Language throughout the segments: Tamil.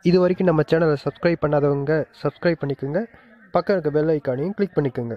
இது வரைக்கும் நம்ம சேனலை சப்ஸ்கிரைப் பண்ணாதவங்க சப்ஸ்கிரைப் பண்ணிக்கோங்க பக்கம் இருக்க பெல் ஐக்கானையும் கிளிக் பண்ணிக்கோங்க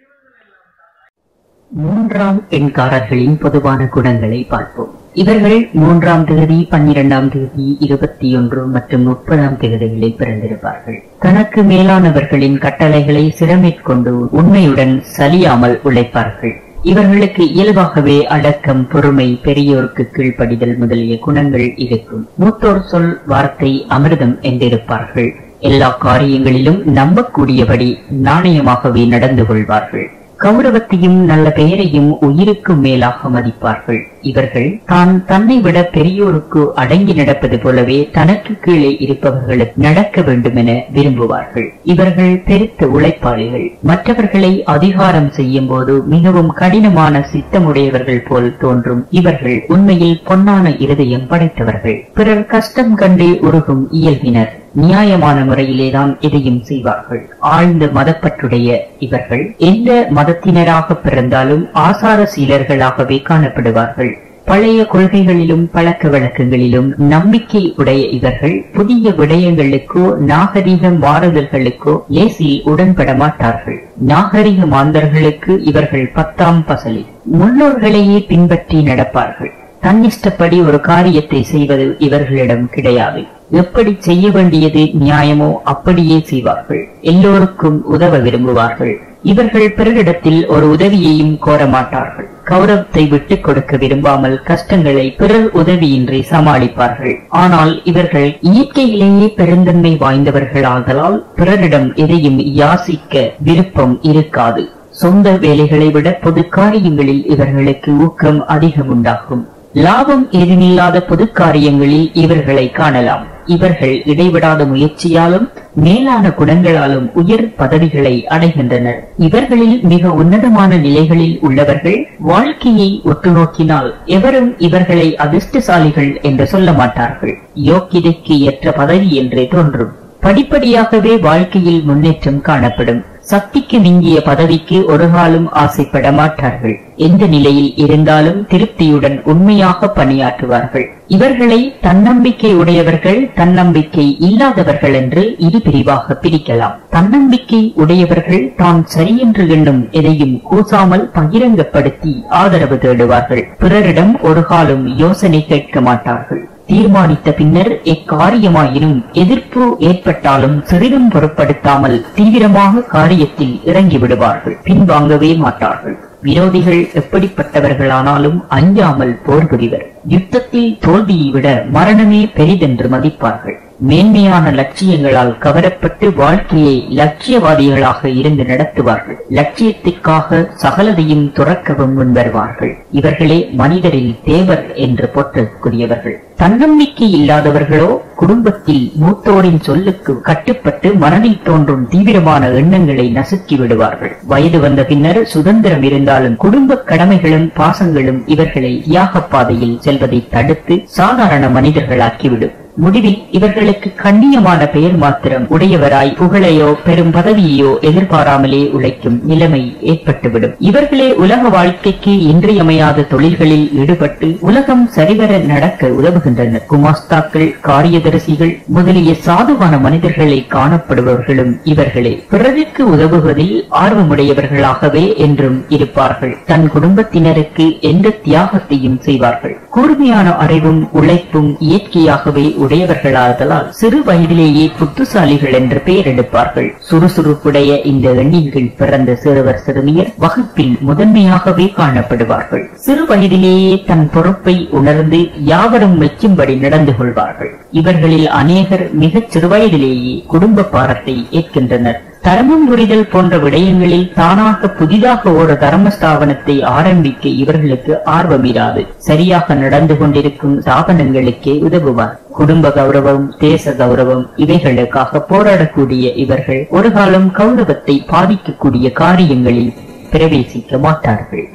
மூன்றாம் எண்காரர்களின் பொதுவான குணங்களை பார்ப்போம் இவர்கள் மூன்றாம் தேதி பன்னிரெண்டாம் தேதி இருபத்தி ஒன்று மற்றும் முப்பதாம் தேதிகளில் பிறந்திருப்பார்கள் தனக்கு மேலானவர்களின் கட்டளைகளை சிரமேற்கொண்டு உண்மையுடன் சலியாமல் உழைப்பார்கள் இவர்களுக்கு இயல்பாகவே அடக்கம் பொறுமை பெரியோருக்கு கீழ்ப்படிதல் முதலிய குணங்கள் இருக்கும் மூத்தோர் சொல் வார்த்தை அமிர்தம் என்றிருப்பார்கள் எல்லா காரியங்களிலும் நம்பக்கூடியபடி நாணயமாகவே நடந்து கொள்வார்கள் கௌரவத்தையும் நல்ல பெயரையும் உயிருக்கும் மேலாக மதிப்பார்கள் இவர்கள் தான் தன்னை விட பெரியோருக்கு அடங்கி நடப்பது போலவே தனக்கு கீழே இருப்பவர்களுக்கு நடக்க வேண்டும் என விரும்புவார்கள் இவர்கள் பெருத்த உழைப்பாளிகள் மற்றவர்களை அதிகாரம் செய்யும் போது மிகவும் கடினமான சித்தமுடையவர்கள் போல் தோன்றும் இவர்கள் உண்மையில் பொன்னான இருதயம் படைத்தவர்கள் பிறர் கஷ்டம் கண்டு உருகும் இயல்பினர் நியாயமான முறையிலேதான் எதையும் செய்வார்கள் ஆழ்ந்த மதப்பற்றுடைய இவர்கள் எந்த மதத்தினராக பிறந்தாலும் ஆசார சீலர்களாகவே காணப்படுவார்கள் பழைய கொள்கைகளிலும் பழக்க வழக்கங்களிலும் நம்பிக்கை உடைய இவர்கள் புதிய விடயங்களுக்கோ நாகரிக மாறுதல்களுக்கோ லேசில் உடன்பட மாட்டார்கள் நாகரிக மாந்தர்களுக்கு இவர்கள் பத்தாம் பசலி முன்னோர்களையே பின்பற்றி நடப்பார்கள் தன்னிஷ்டப்படி ஒரு காரியத்தை செய்வது இவர்களிடம் கிடையாது எப்படி செய்ய வேண்டியது நியாயமோ அப்படியே செய்வார்கள் எல்லோருக்கும் உதவ விரும்புவார்கள் இவர்கள் பிறரிடத்தில் ஒரு உதவியையும் கோர மாட்டார்கள் கௌரவத்தை விட்டுக் கொடுக்க விரும்பாமல் கஷ்டங்களை பிறர் உதவியின்றி சமாளிப்பார்கள் ஆனால் இவர்கள் இயற்கையிலேயே பெருந்தன்மை வாய்ந்தவர்களாதலால் பிறரிடம் எதையும் யாசிக்க விருப்பம் இருக்காது சொந்த வேலைகளை விட பொது காரியங்களில் இவர்களுக்கு ஊக்கம் அதிகம் உண்டாகும் லாபம் ஏதுமில்லாத பொது காரியங்களில் இவர்களை காணலாம் இவர்கள் இடைவிடாத முயற்சியாலும் மேலான குணங்களாலும் உயர் பதவிகளை அடைகின்றனர் இவர்களில் மிக உன்னதமான நிலைகளில் உள்ளவர்கள் வாழ்க்கையை ஒட்டு நோக்கினால் எவரும் இவர்களை அதிர்ஷ்டசாலிகள் என்று சொல்ல மாட்டார்கள் யோக்கியதைக்கு ஏற்ற பதவி என்றே தோன்றும் படிப்படியாகவே வாழ்க்கையில் முன்னேற்றம் காணப்படும் சக்திக்கு மிஞ்சிய பதவிக்கு ஒரு காலம் ஆசைப்பட மாட்டார்கள் எந்த நிலையில் இருந்தாலும் திருப்தியுடன் உண்மையாக பணியாற்றுவார்கள் இவர்களை தன்னம்பிக்கை உடையவர்கள் தன்னம்பிக்கை இல்லாதவர்கள் என்று இரு பிரிவாக பிரிக்கலாம் தன்னம்பிக்கை உடையவர்கள் தான் சரியென்று எண்ணும் எதையும் கூசாமல் பகிரங்கப்படுத்தி ஆதரவு தேடுவார்கள் பிறரிடம் ஒரு காலம் யோசனை கேட்க மாட்டார்கள் தீர்மானித்த பின்னர் எக்காரியமாயினும் எதிர்ப்பு ஏற்பட்டாலும் சிறிதும் பொருட்படுத்தாமல் தீவிரமாக காரியத்தில் இறங்கி விடுவார்கள் பின்வாங்கவே மாட்டார்கள் விரோதிகள் எப்படிப்பட்டவர்களானாலும் அஞ்சாமல் போர் புரிவர் யுத்தத்தில் தோல்வியை விட மரணமே பெரிதென்று மதிப்பார்கள் மேன்மையான லட்சியங்களால் கவரப்பட்டு வாழ்க்கையை லட்சியவாதிகளாக இருந்து நடத்துவார்கள் லட்சியத்திற்காக சகலதையும் துறக்கவும் முன்வருவார்கள் இவர்களே மனிதரில் தேவர் என்று போற்றக்கூடியவர்கள் தன்னம்பிக்கை இல்லாதவர்களோ குடும்பத்தில் மூத்தோரின் சொல்லுக்கு கட்டுப்பட்டு மனதில் தோன்றும் தீவிரமான எண்ணங்களை நசுக்கி விடுவார்கள் வயது வந்த பின்னர் சுதந்திரம் இருந்தாலும் குடும்ப கடமைகளும் பாசங்களும் இவர்களை தியாக பாதையில் செல்வதை தடுத்து சாதாரண மனிதர்களாக்கிவிடும் முடிவில் இவர்களுக்கு கண்ணியமான பெயர் மாத்திரம் உடையவராய் புகழையோ பெரும் பதவியோ எதிர்பாராமலே உழைக்கும் நிலைமை ஏற்பட்டுவிடும் இவர்களே உலக வாழ்க்கைக்கு இன்றியமையாத தொழில்களில் ஈடுபட்டு உலகம் சரிவர நடக்க உதவுகின்றனர் குமாஸ்தாக்கள் காரியதரிசிகள் முதலிய சாதுவான மனிதர்களை காணப்படுபவர்களும் இவர்களே பிறருக்கு உதவுவதில் ஆர்வமுடையவர்களாகவே என்றும் இருப்பார்கள் தன் குடும்பத்தினருக்கு எந்த தியாகத்தையும் செய்வார்கள் கூர்மையான அறிவும் உழைப்பும் இயற்கையாகவே உடையவர்களாதலால் சிறு வயதிலேயே புத்துசாலிகள் என்று பெயர் எடுப்பார்கள் சுறுசுறுப்புடைய இந்த எண்ணின்கள் பிறந்த சிறுவர் சிறுமியர் வகுப்பில் முதன்மையாகவே காணப்படுவார்கள் சிறு வயதிலேயே தன் பொறுப்பை உணர்ந்து யாவரும் மெச்சும்படி நடந்து கொள்வார்கள் இவர்களில் அநேகர் மிகச் சிறுவயதிலேயே குடும்ப பாரத்தை ஏற்கின்றனர் தர்மம் புரிதல் போன்ற விடயங்களில் தானாக புதிதாக ஒரு தர்ம ஸ்தாபனத்தை ஆரம்பிக்க இவர்களுக்கு ஆர்வமிராது சரியாக நடந்து கொண்டிருக்கும் ஸ்தாபனங்களுக்கே உதவுவார் குடும்ப கௌரவம் தேச கௌரவம் இவைகளுக்காக போராடக்கூடிய இவர்கள் ஒரு காலம் கௌரவத்தை பாதிக்கக்கூடிய காரியங்களில் பிரவேசிக்க மாட்டார்கள்